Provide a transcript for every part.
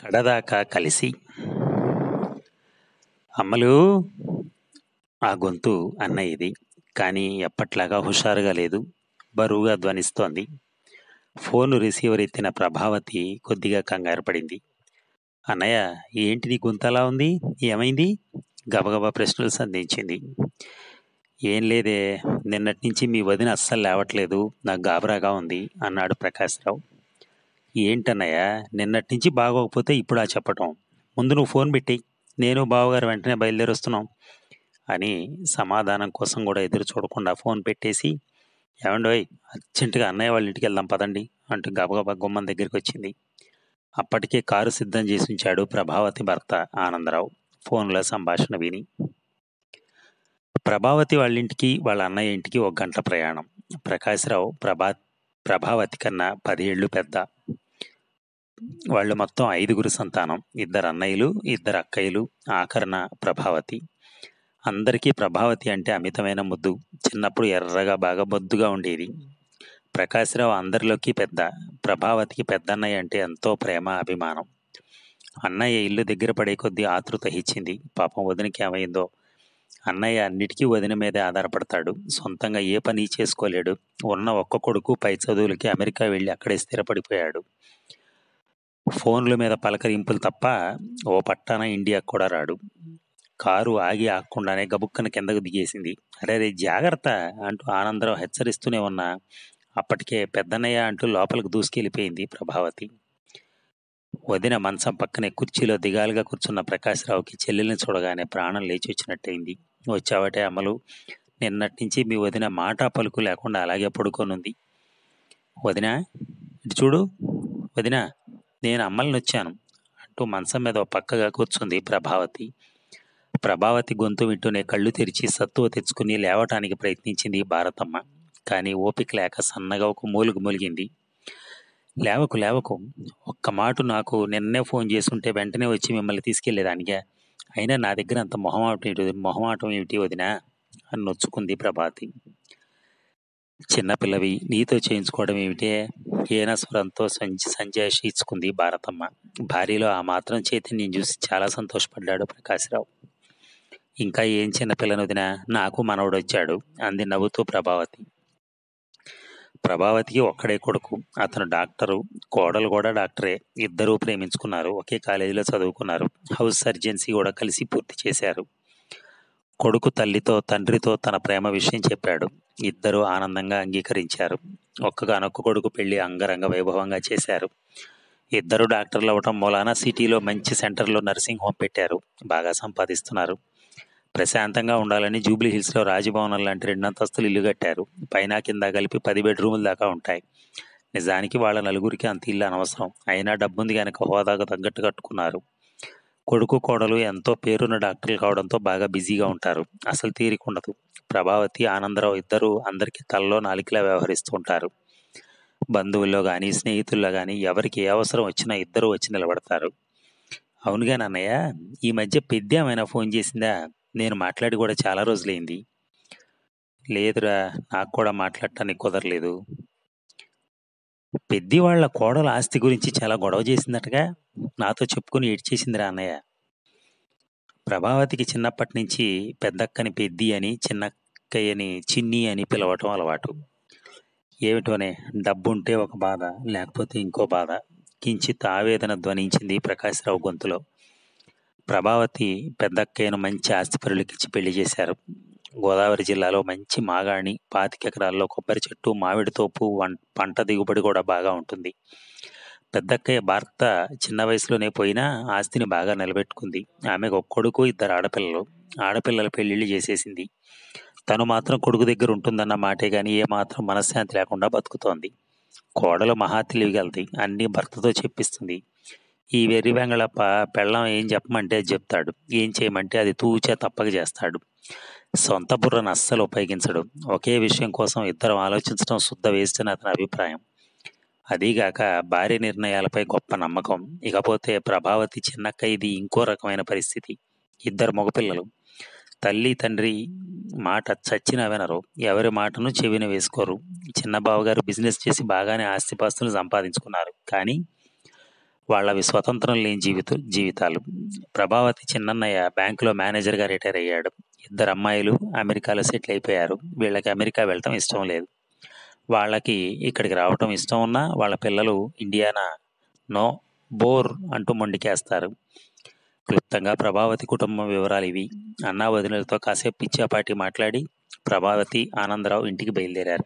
కడదాకా కలిసి అమ్మలు ఆ గొంతు అన్నయ్యది కానీ ఎప్పట్లాగా హుషారుగా లేదు బరువుగా ధ్వనిస్తోంది ఫోను రిసీవర్ ఎత్తిన ప్రభావతి కొద్దిగా కంగారు పడింది అన్నయ్య ఏంటి నీ గొంతు అలా ఉంది ఏమైంది గబగబా ప్రశ్నలు సంధించింది ఏం లేదే నిన్నటి నుంచి మీ వదిన అస్సలు లేవట్లేదు నాకు గాబరాగా ఉంది అన్నాడు ప్రకాశ్రావు ఏంటన్నయ్య నిన్నటి నుంచి బాగోకపోతే ఇప్పుడా చెప్పటం ముందు నువ్వు ఫోన్ పెట్టి నేను బావగారు వెంటనే బయలుదేరి వస్తున్నాం అని సమాధానం కోసం కూడా ఎదురు చూడకుండా ఫోన్ పెట్టేసి ఏమండోయ్ అర్జెంటుగా అన్నయ్య వాళ్ళ ఇంటికి వెళ్దాం పదండి అంటూ గబగబా గుమ్మం దగ్గరికి వచ్చింది అప్పటికే కారు సిద్ధం చేసి ఉంచాడు ప్రభావతి భర్త ఆనందరావు ఫోన్లో సంభాషణ విని ప్రభావతి వాళ్ళ ఇంటికి వాళ్ళ అన్నయ్య ఇంటికి ఒక గంట ప్రయాణం ప్రకాశ్రావు ప్రభా ప్రభావతి కన్నా పదేళ్ళు పెద్ద వాళ్ళు మొత్తం ఐదుగురు సంతానం ఇద్దరు అన్నయ్యలు ఇద్దరు అక్కయ్యలు ఆఖరణ ప్రభావతి అందరికీ ప్రభావతి అంటే అమితమైన ముద్దు చిన్నప్పుడు ఎర్రగా బాగా బొద్దుగా ఉండేది ప్రకాశ్రావు అందరిలోకి పెద్ద ప్రభావతికి పెద్దన్నయ్య అంటే ఎంతో ప్రేమ అభిమానం అన్నయ్య ఇల్లు దగ్గర పడే కొద్దీ ఆతృత ఇచ్చింది పాపం వదినకి ఏమైందో అన్నయ్య అన్నిటికీ వదిన మీదే ఆధారపడతాడు సొంతంగా ఏ పని చేసుకోలేడు ఉన్న ఒక్క కొడుకు పై చదువులకి అమెరికా వెళ్ళి అక్కడే స్థిరపడిపోయాడు ఫోన్ల మీద పలకరింపులు తప్ప ఓ పట్టాన ఇండియాకు కూడా రాడు కారు ఆగి ఆగకుండానే గబుక్కన కిందకు దిగేసింది అరే రే జాగ్రత్త అంటూ ఆనందరావు హెచ్చరిస్తూనే ఉన్నా అప్పటికే పెద్దన్నయ్య అంటూ లోపలికి దూసుకెళ్ళిపోయింది ప్రభావతి వదిన మంచం పక్కనే కుర్చీలో దిగాలుగా కూర్చున్న ప్రకాశ్రావుకి చెల్లెల్ని చూడగానే ప్రాణం లేచి వచ్చినట్టయింది వచ్చావటే అమలు నిన్నటి నుంచి మీ వదిన మాట పలుకు లేకుండా అలాగే పడుకోనుంది వదిన ఇటు చూడు వదిన నేను అమ్మల్ని వచ్చాను అంటూ మంచం మీద ఓ పక్కగా కూర్చుంది ప్రభావతి ప్రభావతి గొంతు వింటూనే కళ్ళు తెరిచి సత్తువ తెచ్చుకుని లేవటానికి ప్రయత్నించింది భారతమ్మ కానీ ఓపిక లేక సన్నగా ఒక మూలుగు మూలిగింది లేవకు లేవకు ఒక్క మాట నాకు నిన్నే ఫోన్ చేసుంటే వెంటనే వచ్చి మిమ్మల్ని తీసుకెళ్లేదానిగా అయినా నా దగ్గర అంత మొహమాటం ఏమిటి మొహమాటం ఏమిటి వదినా అని నొచ్చుకుంది ప్రభాతి చిన్నపిల్లవి నీతో చేయించుకోవడం ఏమిటే హీనస్వరంతో సంజ సంజాయిషి ఇచ్చుకుంది భారతమ్మ భార్యలో ఆ మాత్రం చైతన్యం చూసి చాలా సంతోషపడ్డాడు ప్రకాశ్రావు ఇంకా ఏం చిన్నపిల్లని వదినా నాకు మనవడు వచ్చాడు అంది నవ్వుతూ ప్రభావతి ప్రభావతికి ఒక్కడే కొడుకు అతను డాక్టరు కోడలు కూడా డాక్టరే ఇద్దరూ ప్రేమించుకున్నారు ఒకే కాలేజీలో చదువుకున్నారు హౌస్ సర్జెన్సీ కూడా కలిసి పూర్తి చేశారు కొడుకు తల్లితో తండ్రితో తన ప్రేమ విషయం చెప్పాడు ఇద్దరూ ఆనందంగా అంగీకరించారు ఒక్కగానొక్క కొడుకు పెళ్లి అంగరంగ వైభవంగా చేశారు ఇద్దరు డాక్టర్లు అవటం మూలాన సిటీలో మంచి సెంటర్లో నర్సింగ్ హోమ్ పెట్టారు బాగా సంపాదిస్తున్నారు ప్రశాంతంగా ఉండాలని జూబ్లీ హిల్స్లో రాజభవనం లాంటి రెండంతస్తులు ఇల్లు కట్టారు పైన కింద కలిపి పది బెడ్రూముల దాకా ఉంటాయి నిజానికి వాళ్ళ నలుగురికి అంత ఇల్లు అనవసరం అయినా డబ్బుంది కనుక హోదాకు తగ్గట్టు కట్టుకున్నారు కొడుకు కోడలు ఎంతో పేరున్న డాక్టర్లు కావడంతో బాగా బిజీగా ఉంటారు అసలు తీరిక ఉండదు ప్రభావతి ఆనందరావు ఇద్దరు అందరికీ తలలో నాలికలా వ్యవహరిస్తూ ఉంటారు బంధువుల్లో కానీ స్నేహితుల్లో కానీ ఎవరికి ఏ అవసరం వచ్చినా ఇద్దరు వచ్చి నిలబడతారు అవునుగా నాన్నయ్య ఈ మధ్య పెద్ద ఏమైనా ఫోన్ చేసిందా నేను మాట్లాడి కూడా చాలా రోజులైంది లేదురా నాకు కూడా మాట్లాడటానికి కుదరలేదు పెద్ది వాళ్ళ కోడల ఆస్తి గురించి చాలా గొడవ చేసిందటగా నాతో చెప్పుకుని ఏడ్చేసిందిరా అన్నయ్య ప్రభావతికి చిన్నప్పటి నుంచి పెద్దక్కని పెద్ది అని చిన్నక్కయ్యని చిన్ని అని పిలవటం అలవాటు ఏమిటోనే డబ్బుంటే ఒక బాధ లేకపోతే ఇంకో బాధ కించిత్ ఆవేదన ధ్వనించింది ప్రకాశ్రావు గొంతులో ప్రభావతి పెద్దక్కయ్యను మంచి ఆస్తిపరులకిచ్చి పెళ్లి చేశారు గోదావరి జిల్లాలో మంచి మాగాణి పాతిక ఎకరాల్లో కొబ్బరి చెట్టు మామిడి తోపు వం పంట దిగుబడి కూడా బాగా ఉంటుంది పెద్దక్కయ్య భర్త చిన్న వయసులోనే పోయినా ఆస్తిని బాగా నిలబెట్టుకుంది ఆమెకు ఒక కొడుకు ఇద్దరు ఆడపిల్లలు ఆడపిల్లల పెళ్లిళ్ళు చేసేసింది తను మాత్రం కొడుకు దగ్గర ఉంటుందన్న మాటే గాని ఏ మాత్రం మనశ్శాంతి లేకుండా బతుకుతోంది కోడలు మహా తెలివిగలది అన్నీ భర్తతో చెప్పిస్తుంది ఈ వెర్రి వెంగళప్ప పెళ్ళం ఏం చెప్పమంటే అది చెప్తాడు ఏం చేయమంటే అది తూచా తప్పక చేస్తాడు సొంత బుర్రను అస్సలు ఉపయోగించడు ఒకే విషయం కోసం ఇద్దరం ఆలోచించడం శుద్ధ వేస్ట్ అని అతని అభిప్రాయం అదీగాక భార్య నిర్ణయాలపై గొప్ప నమ్మకం ఇకపోతే ప్రభావతి చిన్నక్క ఇది ఇంకో రకమైన పరిస్థితి ఇద్దరు మగపిల్లలు తల్లి తండ్రి మాట చచ్చినా వినరు ఎవరి మాటను చెవిన వేసుకోరు చిన్న బావగారు బిజినెస్ చేసి బాగానే ఆస్తిపాస్తులు సంపాదించుకున్నారు కానీ వాళ్ళవి స్వతంత్రం లేని జీవిత జీవితాలు ప్రభావతి చిన్నన్నయ్య బ్యాంకులో మేనేజర్గా రిటైర్ అయ్యాడు ఇద్దరు అమ్మాయిలు అమెరికాలో సెటిల్ అయిపోయారు వీళ్ళకి అమెరికా వెళ్ళటం ఇష్టం లేదు వాళ్ళకి ఇక్కడికి రావటం ఇష్టం ఉన్నా వాళ్ళ పిల్లలు ఇండియానా నో బోర్ అంటూ మొండికేస్తారు క్లుప్తంగా ప్రభావతి కుటుంబం వివరాలు ఇవి అన్నా వదినలతో కాసేపు పిచ్చాపాటి మాట్లాడి ప్రభావతి ఆనందరావు ఇంటికి బయలుదేరారు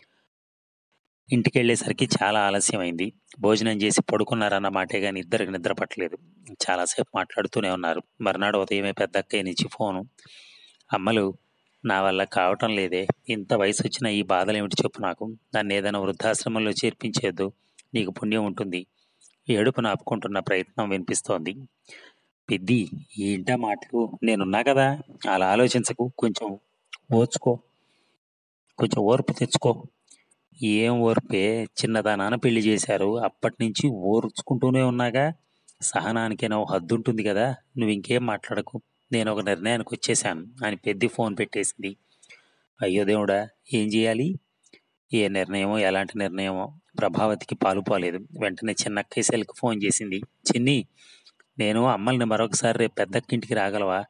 ఇంటికి వెళ్ళేసరికి చాలా ఆలస్యమైంది భోజనం చేసి పడుకున్నారన్న మాటే కానీ ఇద్దరికి నిద్ర పట్టలేదు చాలాసేపు మాట్లాడుతూనే ఉన్నారు మర్నాడు ఉదయమే పెద్ద అక్కయ్య నుంచి ఫోను అమ్మలు నా వల్ల కావటం లేదే ఇంత వయసు వచ్చిన ఈ బాధలు ఏమిటి చెప్పు నాకు నన్ను ఏదైనా వృద్ధాశ్రమంలో చేర్పించేద్దు నీకు పుణ్యం ఉంటుంది ఏడుపు నాపుకుంటున్న ప్రయత్నం వినిపిస్తోంది పెద్ది ఏంటా మాటలు నేనున్నా కదా అలా ఆలోచించకు కొంచెం ఓర్చుకో కొంచెం ఓర్పు తెచ్చుకో ఏం ఓర్పే చిన్నదానాన పెళ్లి చేశారు అప్పటి నుంచి ఓర్చుకుంటూనే ఉన్నాగా సహనానికైనా ఓ హద్దు ఉంటుంది కదా నువ్వు ఇంకేం మాట్లాడకు నేను ఒక నిర్ణయానికి వచ్చేసాను అని పెద్ది ఫోన్ పెట్టేసింది అయ్యో దేవుడా ఏం చేయాలి ఏ నిర్ణయమో ఎలాంటి నిర్ణయమో ప్రభావతికి పాలు పోలేదు వెంటనే చిన్నక్కయ్య సెల్కి ఫోన్ చేసింది చిన్ని నేను అమ్మల్ని మరొకసారి రేపు పెద్దక్కింటికి రాగలవా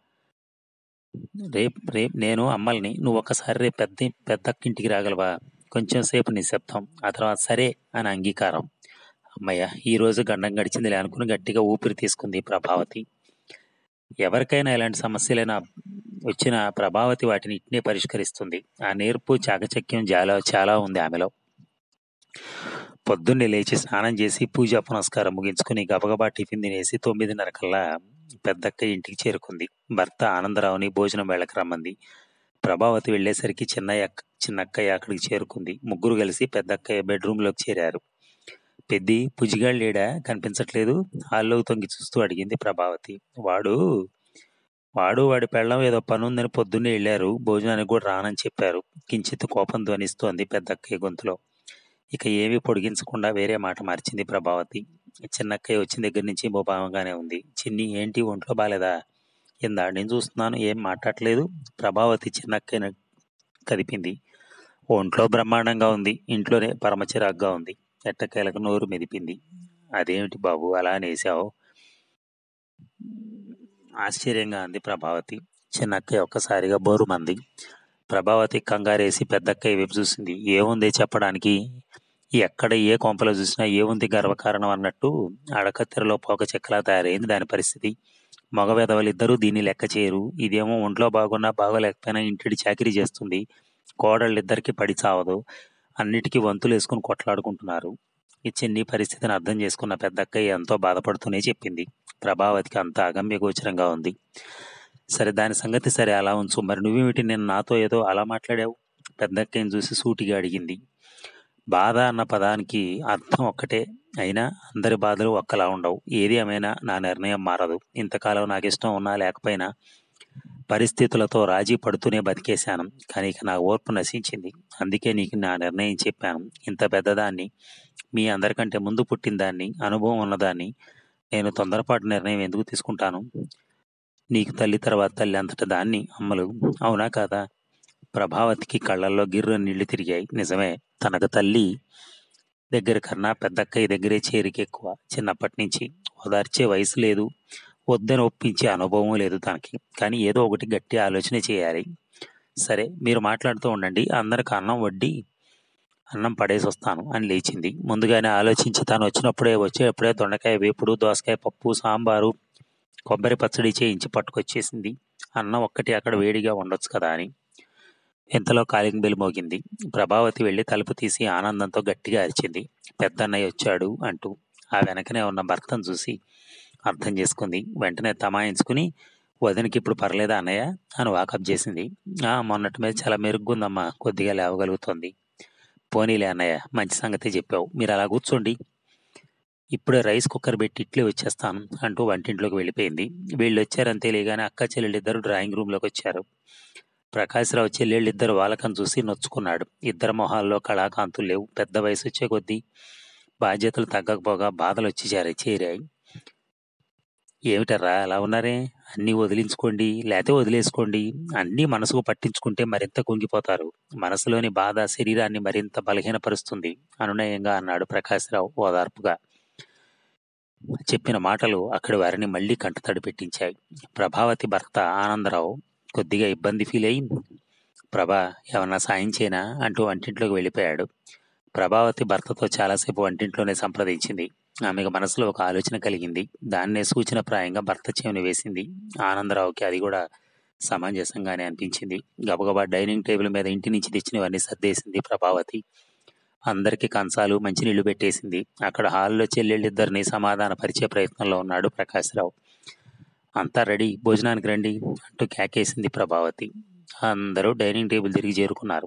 రేపు రేపు నేను అమ్మల్ని నువ్వు ఒకసారి రేపు పెద్ద పెద్దక్కింటికి రాగలవా కొంచెం సేపు నిశ్శబ్దం ఆ తర్వాత సరే అని అంగీకారం అమ్మయ్య ఈ రోజు గండం గడిచిందిలే అనుకుని గట్టిగా ఊపిరి తీసుకుంది ప్రభావతి ఎవరికైనా ఇలాంటి సమస్యలైనా వచ్చిన ప్రభావతి వాటిని ఇట్నే పరిష్కరిస్తుంది ఆ నేర్పు చాకచక్యం చాలా చాలా ఉంది ఆమెలో పొద్దున్నే లేచి స్నానం చేసి పూజా పునస్కారం ముగించుకుని గబగబా టిఫిన్ తినేసి తొమ్మిదిన్నర కల్లా పెద్దక్క ఇంటికి చేరుకుంది భర్త ఆనందరావుని భోజనం వేళకు రమ్మంది ప్రభావతి వెళ్ళేసరికి చిన్నయ్య చిన్నక్కయ్య అక్కడికి చేరుకుంది ముగ్గురు కలిసి పెద్దక్కయ్య బెడ్రూమ్లోకి చేరారు పెద్ది పుజిగాడు లేడా కనిపించట్లేదు హాల్లో తొంగి చూస్తూ అడిగింది ప్రభావతి వాడు వాడు వాడి పెళ్ళం ఏదో పని ఉందని పొద్దున్నే వెళ్ళారు భోజనానికి కూడా రానని చెప్పారు కించిత్ కోపం ధ్వనిస్తోంది పెద్దక్కయ్య గొంతులో ఇక ఏమీ పొడిగించకుండా వేరే మాట మార్చింది ప్రభావతి చిన్నక్కయ్య వచ్చిన దగ్గర నుంచి ముభావంగానే ఉంది చిన్ని ఏంటి ఒంట్లో బాలేదా ఇందా నేను చూస్తున్నాను ఏం మాట్లాడలేదు ప్రభావతి చిన్నక్కయ్యను కదిపింది ఒంట్లో బ్రహ్మాండంగా ఉంది ఇంట్లోనే పరమచిరాగ్గా ఉంది ఎట్టకేలకు నోరు మెదిపింది అదేమిటి బాబు అలా అనేసావు ఆశ్చర్యంగా అంది ప్రభావతి చిన్నక్కయ్య ఒక్కసారిగా బోరుమంది ప్రభావతి కంగారేసి పెద్దక్కయ్య వైపు చూసింది ఏముంది చెప్పడానికి ఎక్కడ ఏ కొంపలో చూసినా ఏముంది గర్వకారణం అన్నట్టు అడకత్తెరలో పోక చెక్కలా తయారైంది దాని పరిస్థితి మగ వెధవలిద్దరూ దీన్ని లెక్క చేయరు ఇదేమో ఒంట్లో బాగున్నా బాగోలేకపోయినా ఇంటిడి చాకిరీ చేస్తుంది కోడళ్ళిద్దరికి పడి చావదు అన్నిటికీ వంతులు వేసుకుని కొట్లాడుకుంటున్నారు ఈ చిన్ని పరిస్థితిని అర్థం చేసుకున్న పెద్దక్కయ్య ఎంతో బాధపడుతూనే చెప్పింది ప్రభావతికి అంత అగమ్య గోచరంగా ఉంది సరే దాని సంగతి సరే అలా ఉంచు మరి నువ్వేమిటి నేను నాతో ఏదో అలా మాట్లాడావు పెద్దక్కయ్యని చూసి సూటిగా అడిగింది బాధ అన్న పదానికి అర్థం ఒక్కటే అయినా అందరి బాధలు ఒక్కలా ఉండవు ఏది ఏమైనా నా నిర్ణయం మారదు ఇంతకాలం నాకు ఇష్టం ఉన్నా లేకపోయినా పరిస్థితులతో రాజీ పడుతూనే బతికేశాను కానీ ఇక నా ఓర్పు నశించింది అందుకే నీకు నా నిర్ణయం చెప్పాను ఇంత పెద్దదాన్ని మీ అందరికంటే ముందు పుట్టిన దాన్ని అనుభవం ఉన్నదాన్ని నేను తొందరపాటు నిర్ణయం ఎందుకు తీసుకుంటాను నీకు తల్లి తర్వాత తల్లి అంతట దాన్ని అమ్మలు అవునా కాదా ప్రభావతికి కళ్ళల్లో గిర్ర నీళ్లు తిరిగాయి నిజమే తనకు తల్లి దగ్గర కన్నా పెద్దక్కయ్య దగ్గరే చేరిక ఎక్కువ చిన్నప్పటి నుంచి ఓదార్చే వయసు లేదు వద్దని ఒప్పించే అనుభవం లేదు తనకి కానీ ఏదో ఒకటి గట్టి ఆలోచన చేయాలి సరే మీరు మాట్లాడుతూ ఉండండి అందరికి అన్నం వడ్డీ అన్నం పడేసి వస్తాను అని లేచింది ముందుగానే ఆలోచించి తాను వచ్చినప్పుడే వచ్చేటప్పుడే దొండకాయ వేపుడు దోసకాయ పప్పు సాంబారు కొబ్బరి పచ్చడి చేయించి పట్టుకొచ్చేసింది అన్నం ఒక్కటి అక్కడ వేడిగా ఉండొచ్చు కదా అని ఇంతలో కాలింగ్ బెల్ మోగింది ప్రభావతి వెళ్ళి తలుపు తీసి ఆనందంతో గట్టిగా అరిచింది పెద్దన్నయ్య వచ్చాడు అంటూ ఆ వెనకనే ఉన్న భర్తను చూసి అర్థం చేసుకుంది వెంటనే తమాయించుకుని వదినకి ఇప్పుడు పర్లేదా అన్నయ్య అని వాకప్ చేసింది ఆ మొన్నటి మీద చాలా మెరుగ్గుందమ్మా కొద్దిగా లేవగలుగుతోంది పోనీలే అన్నయ్య మంచి సంగతి చెప్పావు మీరు అలా కూర్చోండి ఇప్పుడే రైస్ కుక్కర్ పెట్టి ఇట్లే వచ్చేస్తాను అంటూ వంటింట్లోకి వెళ్ళిపోయింది వీళ్ళు వచ్చారని తెలియగానే అక్క చెల్లెళ్ళిద్దరు డ్రాయింగ్ రూమ్లోకి వచ్చారు ప్రకాశ్రావు చెల్లెళ్ళిద్దరు వాళ్ళకని చూసి నొచ్చుకున్నాడు ఇద్దరు మొహాల్లో కళాకాంతులు లేవు పెద్ద వయసు వచ్చే కొద్దీ బాధ్యతలు తగ్గకపోగా బాధలు వచ్చి చేరాయి చేరాయి ఏమిటర్రా అలా ఉన్నారే అన్నీ వదిలించుకోండి లేతే వదిలేసుకోండి అన్నీ మనసుకు పట్టించుకుంటే మరింత కుంగిపోతారు మనసులోని బాధ శరీరాన్ని మరింత బలహీనపరుస్తుంది అనునయంగా అన్నాడు ప్రకాశ్రావు ఓదార్పుగా చెప్పిన మాటలు అక్కడి వారిని మళ్ళీ కంటతడి పెట్టించాయి ప్రభావతి భర్త ఆనందరావు కొద్దిగా ఇబ్బంది ఫీల్ అయి ప్రభా ఏమన్నా సాయం చేయనా అంటూ వంటింట్లోకి వెళ్ళిపోయాడు ప్రభావతి భర్తతో చాలాసేపు వంటింట్లోనే సంప్రదించింది ఆమెకు మనసులో ఒక ఆలోచన కలిగింది దాన్నే సూచనప్రాయంగా భర్త చెవిని వేసింది ఆనందరావుకి అది కూడా సమంజసంగానే అనిపించింది గబగబా డైనింగ్ టేబుల్ మీద ఇంటి నుంచి తెచ్చినవన్నీ సర్దేసింది ప్రభావతి అందరికీ కంచాలు మంచినీళ్లు పెట్టేసింది అక్కడ హాల్లో చెల్లెళ్ళిద్దరిని సమాధాన పరిచే ప్రయత్నంలో ఉన్నాడు ప్రకాశ్రావు అంతా రెడీ భోజనానికి రండి అంటూ కేకేసింది ప్రభావతి అందరూ డైనింగ్ టేబుల్ తిరిగి చేరుకున్నారు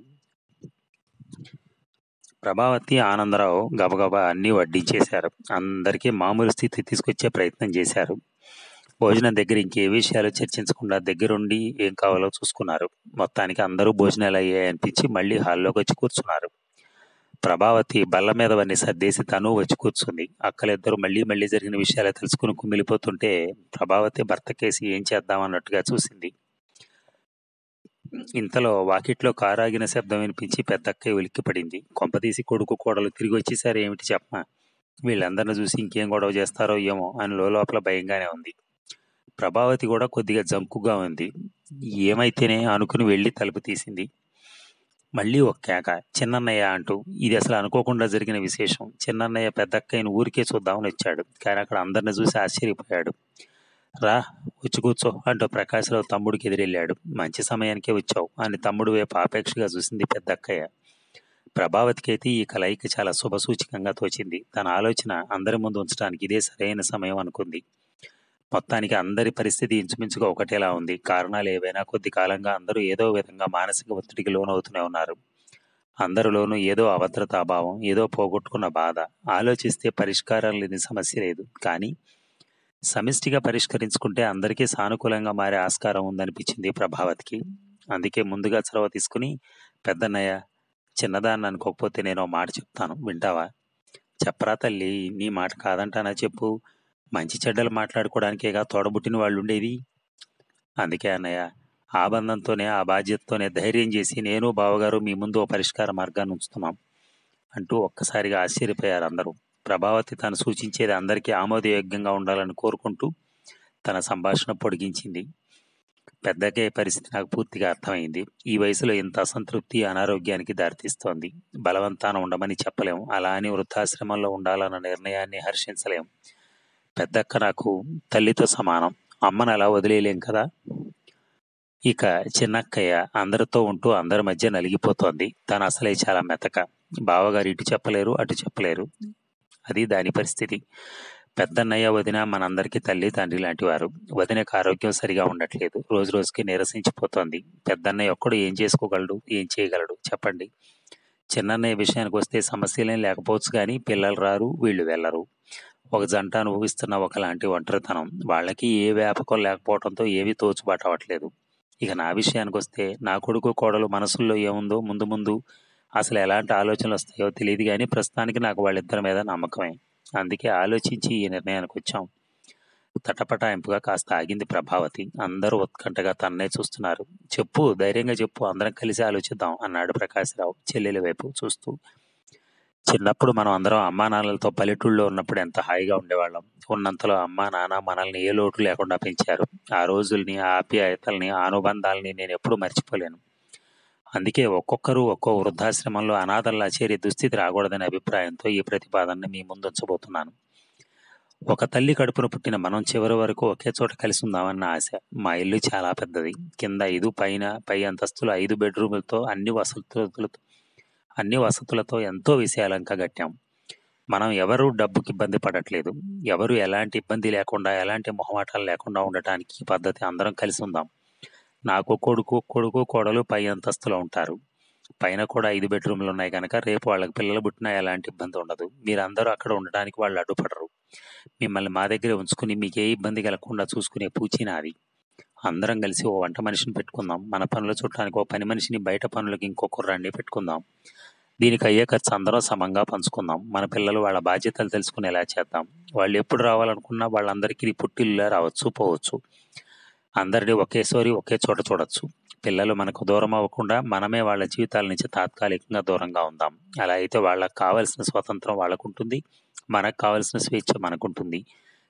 ప్రభావతి ఆనందరావు గబగబా అన్నీ వడ్డించేశారు అందరికీ మామూలు స్థితి తీసుకొచ్చే ప్రయత్నం చేశారు భోజనం దగ్గర ఇంకే విషయాలు చర్చించకుండా దగ్గరుండి ఏం కావాలో చూసుకున్నారు మొత్తానికి అందరూ భోజనాలు అయ్యాయి అనిపించి మళ్ళీ హాల్లోకి వచ్చి కూర్చున్నారు ప్రభావతి బల్ల మీద వన్నీ సర్దేసి తను వచ్చి కూర్చుంది అక్కలిద్దరూ మళ్ళీ మళ్ళీ జరిగిన విషయాలు తెలుసుకుని కుమిలిపోతుంటే ప్రభావతి భర్త కేసి ఏం చేద్దామన్నట్టుగా చూసింది ఇంతలో వాకిట్లో కారాగిన శబ్దం వినిపించి పెద్దక్కయ్య ఉలిక్కి పడింది కొంపదీసి కొడుకు కోడలు తిరిగి వచ్చేసారు ఏమిటి చెప్పమా వీళ్ళందరిని చూసి ఇంకేం గొడవ చేస్తారో ఏమో అని లోపల భయంగానే ఉంది ప్రభావతి కూడా కొద్దిగా జంకుగా ఉంది ఏమైతేనే అనుకుని వెళ్ళి తలుపు తీసింది మళ్ళీ ఒక కేక చిన్నన్నయ్య అంటూ ఇది అసలు అనుకోకుండా జరిగిన విశేషం చిన్నన్నయ్య పెద్దక్కయ్యను ఊరికే చూద్దామని వచ్చాడు కానీ అక్కడ అందరిని చూసి ఆశ్చర్యపోయాడు రా వచ్చి కూర్చో అంటూ ప్రకాశ్రావు తమ్ముడికి ఎదురెళ్ళాడు మంచి సమయానికే వచ్చావు అని తమ్ముడు వైపు ఆపేక్షగా చూసింది పెద్దక్కయ్య ప్రభావతికి అయితే ఈ కలయిక చాలా శుభసూచకంగా తోచింది తన ఆలోచన అందరి ముందు ఉంచడానికి ఇదే సరైన సమయం అనుకుంది మొత్తానికి అందరి పరిస్థితి ఇంచుమించుగా ఒకటేలా ఉంది కారణాలు ఏవైనా కొద్ది కాలంగా అందరూ ఏదో విధంగా మానసిక ఒత్తిడికి లోనవుతూనే ఉన్నారు అందరిలోనూ ఏదో అభద్రతా భావం ఏదో పోగొట్టుకున్న బాధ ఆలోచిస్తే పరిష్కారం లేని సమస్య లేదు కానీ సమిష్టిగా పరిష్కరించుకుంటే అందరికీ సానుకూలంగా మారే ఆస్కారం ఉందనిపించింది ప్రభావతికి అందుకే ముందుగా చొరవ తీసుకుని పెద్దన్నయ్య చిన్నదాన్ని అనుకోకపోతే నేను ఓ మాట చెప్తాను వింటావా చెప్పరా తల్లి నీ మాట కాదంటానా చెప్పు మంచి చెడ్డలు మాట్లాడుకోవడానికేగా తోడబుట్టిన వాళ్ళు ఉండేది అందుకే అన్నయ్య ఆ బంధంతోనే ఆ బాధ్యతతోనే ధైర్యం చేసి నేను బావగారు మీ ముందు ఓ పరిష్కార మార్గాన్ని ఉంచుతున్నాం అంటూ ఒక్కసారిగా ఆశ్చర్యపోయారు అందరూ ప్రభావతి తను సూచించేది అందరికీ ఆమోదయోగ్యంగా ఉండాలని కోరుకుంటూ తన సంభాషణ పొడిగించింది పెద్దకే పరిస్థితి నాకు పూర్తిగా అర్థమైంది ఈ వయసులో ఇంత అసంతృప్తి అనారోగ్యానికి దారితీస్తోంది బలవంతాన ఉండమని చెప్పలేం అలా అని వృద్ధాశ్రమంలో ఉండాలన్న నిర్ణయాన్ని హర్షించలేం పెద్దక్క నాకు తల్లితో సమానం అమ్మను అలా వదిలేయలేం కదా ఇక చిన్నక్కయ్య అందరితో ఉంటూ అందరి మధ్య నలిగిపోతోంది తను అసలే చాలా మెతక బావగారు ఇటు చెప్పలేరు అటు చెప్పలేరు అది దాని పరిస్థితి పెద్దన్నయ్య వదిన మనందరికీ తల్లి తండ్రి లాంటి వారు వదినకు ఆరోగ్యం సరిగా ఉండట్లేదు రోజు రోజుకి నీరసించిపోతోంది పెద్దన్నయ్య ఒక్కడు ఏం చేసుకోగలడు ఏం చేయగలడు చెప్పండి చిన్నన్నయ్య విషయానికి వస్తే సమస్యలేం లేకపోవచ్చు కానీ పిల్లలు రారు వీళ్ళు వెళ్ళరు ఒక జంట అనుభవిస్తున్న ఒకలాంటి ఒంటరితనం వాళ్ళకి ఏ వ్యాపకం లేకపోవడంతో ఏమీ తోచుబాటు అవ్వట్లేదు ఇక నా విషయానికి వస్తే నా కొడుకు కోడలు మనసుల్లో ఏముందో ముందు ముందు అసలు ఎలాంటి ఆలోచనలు వస్తాయో తెలియదు కానీ ప్రస్తుతానికి నాకు వాళ్ళిద్దరి మీద నమ్మకమే అందుకే ఆలోచించి ఈ నిర్ణయానికి వచ్చాం తటపటాయింపుగా కాస్త ఆగింది ప్రభావతి అందరూ ఉత్కంఠగా తన్నే చూస్తున్నారు చెప్పు ధైర్యంగా చెప్పు అందరం కలిసి ఆలోచిద్దాం అన్నాడు ప్రకాశ్రావు చెల్లెలి వైపు చూస్తూ చిన్నప్పుడు మనం అందరం అమ్మా నాన్నలతో పల్లెటూళ్ళలో ఉన్నప్పుడు ఎంత హాయిగా ఉండేవాళ్ళం ఉన్నంతలో అమ్మా నాన్న మనల్ని ఏ లోటు లేకుండా పెంచారు ఆ రోజుల్ని ఆ ఆప్యాయతల్ని ఆ అనుబంధాలని నేను ఎప్పుడూ మర్చిపోలేను అందుకే ఒక్కొక్కరు ఒక్కో వృద్ధాశ్రమంలో అనాథల్లా చేరి దుస్థితి రాకూడదనే అభిప్రాయంతో ఈ ప్రతిపాదనని మీ ముందుంచబోతున్నాను ఒక తల్లి కడుపున పుట్టిన మనం చివరి వరకు ఒకే చోట కలిసి ఉందామన్న ఆశ మా ఇల్లు చాలా పెద్దది కింద ఐదు పైన పై అంతస్తులు ఐదు బెడ్రూములతో అన్ని వసతులతో అన్ని వసతులతో ఎంతో విశాలంగా కట్టాం మనం ఎవరు డబ్బుకి ఇబ్బంది పడట్లేదు ఎవరు ఎలాంటి ఇబ్బంది లేకుండా ఎలాంటి మొహమాటాలు లేకుండా ఉండటానికి ఈ పద్ధతి అందరం కలిసి ఉందాం నాకు కొడుకు కొడుకు కోడలు పై అంతస్తులో ఉంటారు పైన కూడా ఐదు బెడ్రూమ్లు ఉన్నాయి కనుక రేపు వాళ్ళకి పిల్లలు పుట్టినా ఎలాంటి ఇబ్బంది ఉండదు మీరందరూ అక్కడ ఉండడానికి వాళ్ళు అడ్డుపడరు మిమ్మల్ని మా దగ్గర ఉంచుకుని మీకు ఏ ఇబ్బంది కలగకుండా చూసుకునే పూచి నాది అందరం కలిసి ఓ వంట మనిషిని పెట్టుకుందాం మన పనులు చుట్టానికి ఓ పని మనిషిని బయట పనులకి ఇంకో కుర్రాన్ని పెట్టుకుందాం దీనికి అయ్యే ఖర్చు అందరం సమంగా పంచుకుందాం మన పిల్లలు వాళ్ళ బాధ్యతలు తెలుసుకునేలా చేద్దాం వాళ్ళు ఎప్పుడు రావాలనుకున్నా వాళ్ళందరికీ ఇది పుట్టిల్లులా రావచ్చు పోవచ్చు అందరినీ ఒకేసారి ఒకే చోట చూడొచ్చు పిల్లలు మనకు దూరం అవ్వకుండా మనమే వాళ్ళ జీవితాల నుంచి తాత్కాలికంగా దూరంగా ఉందాం అలా అయితే వాళ్ళకి కావలసిన స్వాతంత్రం వాళ్ళకు ఉంటుంది మనకు కావలసిన స్వేచ్ఛ మనకుంటుంది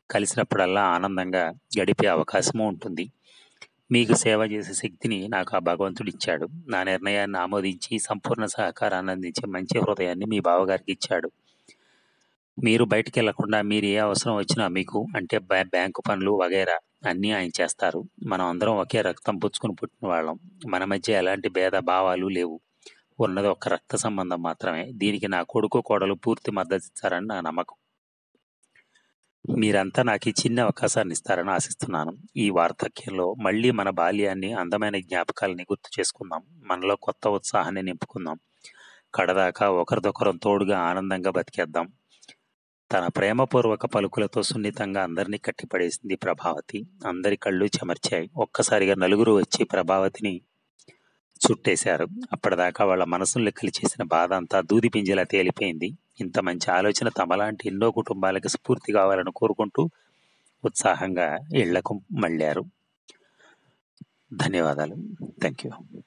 కలిసినప్పుడల్లా ఆనందంగా గడిపే అవకాశము ఉంటుంది మీకు సేవ చేసే శక్తిని నాకు ఆ భగవంతుడు ఇచ్చాడు నా నిర్ణయాన్ని ఆమోదించి సంపూర్ణ సహకారాన్ని అందించే మంచి హృదయాన్ని మీ బావగారికి ఇచ్చాడు మీరు బయటికి వెళ్లకుండా మీరు ఏ అవసరం వచ్చినా మీకు అంటే బ్యా- బ్యాంకు పనులు వగైరా అన్నీ ఆయన చేస్తారు మనం అందరం ఒకే రక్తం పుచ్చుకుని పుట్టిన వాళ్ళం మన మధ్య ఎలాంటి భేద భావాలు లేవు ఉన్నది ఒక రక్త సంబంధం మాత్రమే దీనికి నా కొడుకు కోడలు పూర్తి మద్దతు ఇస్తారని నా నమ్మకం మీరంతా నాకు ఈ చిన్న అవకాశాన్ని ఇస్తారని ఆశిస్తున్నాను ఈ వార్ధక్యంలో మళ్ళీ మన బాల్యాన్ని అందమైన జ్ఞాపకాలని గుర్తు చేసుకుందాం మనలో కొత్త ఉత్సాహాన్ని నింపుకుందాం కడదాకా ఒకరిదొకరం తోడుగా ఆనందంగా బతికేద్దాం తన ప్రేమపూర్వక పలుకులతో సున్నితంగా అందరినీ కట్టిపడేసింది ప్రభావతి అందరి కళ్ళు చెమర్చాయి ఒక్కసారిగా నలుగురు వచ్చి ప్రభావతిని చుట్టేశారు అప్పటిదాకా వాళ్ళ మనసుల్ని కలిచేసిన బాధ అంతా దూది పింజలా తేలిపోయింది ఇంత మంచి ఆలోచన తమలాంటి ఎన్నో కుటుంబాలకు స్ఫూర్తి కావాలని కోరుకుంటూ ఉత్సాహంగా ఇళ్లకు మళ్ళారు ధన్యవాదాలు థ్యాంక్ యూ